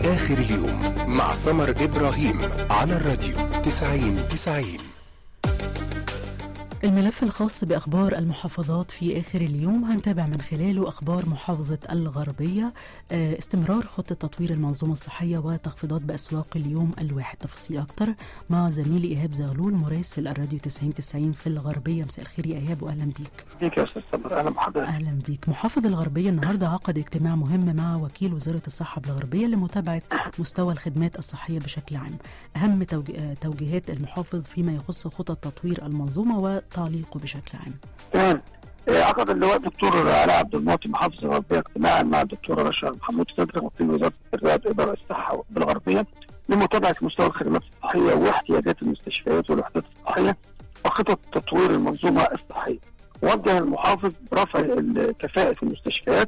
آخر اليوم مع سمر إبراهيم على الراديو 90 90 الملف الخاص بأخبار المحافظات في آخر اليوم هنتابع من خلاله أخبار محافظة الغربية آه، استمرار خطة تطوير المنظومة الصحية وتخفيضات بأسواق اليوم الواحد تفاصيل أكتر مع زميلي إيهاب زغلول مراسل الراديو 90 90 في الغربية مساء الخير يا إيهاب وأهلا بيك بيك يا استاذ صبر اهلا بحضرتك أهلا بيك محافظ الغربية النهاردة عقد اجتماع مهم مع وكيل وزارة الصحة بالغربية لمتابعة مستوى الخدمات الصحية بشكل عام أهم توج- آه، توجيهات المحافظ فيما يخص خطط تطوير المنظومة وتعليقه بشكل عام تمام آه، عقد اللواء الدكتور علاء عبد المعطي محافظ الغربيه اجتماعا مع الدكتوره رشا محمود صدر وكيل وزاره التربيه والاداره الصحه بالغربيه لمتابعه مستوى الخدمات الصحيه واحتياجات المستشفيات والوحدات الصحيه وخطط تطوير المنظومه الصحيه. وجه المحافظ برفع ال- كفاءه المستشفيات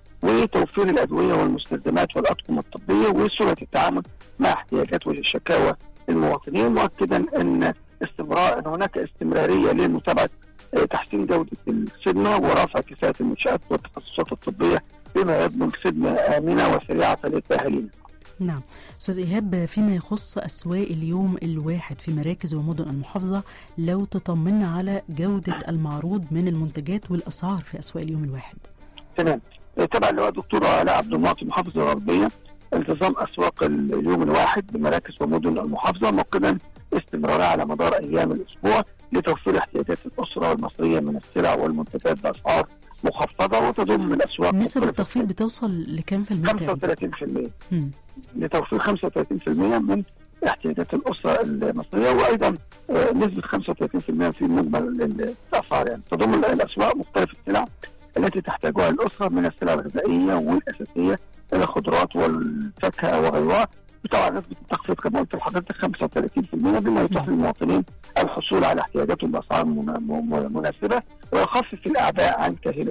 وتوفير الادويه والمستلزمات والاطقم الطبيه وسرعه التعامل مع احتياجات وشكاوى المواطنين مؤكدا ان استمرار ان هناك استمراريه لمتابعه آه، تحسين جوده الخدمه ورفع كفاءه المنشات والتخصصات الطبيه بما يضمن خدمه امنه وسريعه للتاهلين. نعم أستاذ إيهاب فيما يخص أسواق اليوم الواحد في مراكز ومدن المحافظة لو تطمنا على جودة المعروض من المنتجات والأسعار في أسواق اليوم الواحد تمام آه، تبع اللواء الدكتور علاء عبد المعطي محافظ الغربيه التزام اسواق اليوم الواحد بمراكز ومدن المحافظه مؤكدا استمرارها على مدار ايام الاسبوع لتوفير احتياجات الاسره المصريه من السلع والمنتجات باسعار مخفضه وتضم الاسواق نسب مختلفة التخفيض بتوصل لكام في المية تقريباً؟ 35% مم. لتوفير 35% من احتياجات الاسره المصريه وايضا آه، نسبه 35% في مجمل الاسعار يعني تضم الاسواق مختلف السلع التي تحتاجها الاسره من السلع الغذائيه والاساسيه الى الخضروات والفاكهه وغيرها وطبعا نسبه التخفيض كما قلت لحضرتك 35% بما يتيح للمواطنين الحصول على احتياجاتهم باسعار منا- م- مناسبه ويخفف الاعباء عن كاهلهم.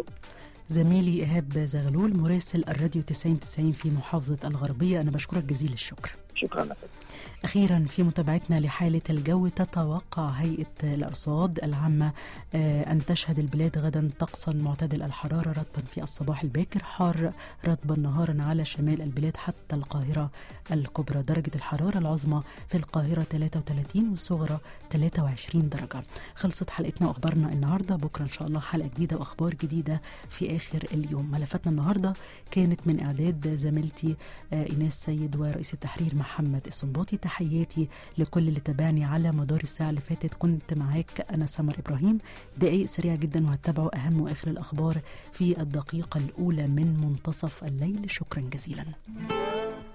زميلي إيهاب زغلول مراسل الراديو 90 90 في محافظة الغربية أنا بشكرك جزيل الشكر شكرا لك. أخيرا في متابعتنا لحالة الجو تتوقع هيئة الأرصاد العامة آه، أن تشهد البلاد غدا طقسا معتدل الحرارة رطبا في الصباح الباكر حار رطبا نهارا على شمال البلاد حتى القاهرة الكبرى درجة الحرارة العظمى في القاهرة 33 والصغرى 23 درجة خلصت حلقتنا وأخبارنا النهاردة بكرة إن شاء الله حلقة جديدة وأخبار جديدة في آخر اليوم ملفاتنا النهاردة كانت من إعداد زميلتي آه، إيناس سيد ورئيس التحرير محمد السنباطي تحياتي لكل اللي تابعني على مدار الساعة اللي فاتت كنت معاك أنا سمر إبراهيم دقايق سريعة جدا وهتتابعوا أهم وآخر الأخبار في الدقيقة الأولى من منتصف الليل شكرا جزيلا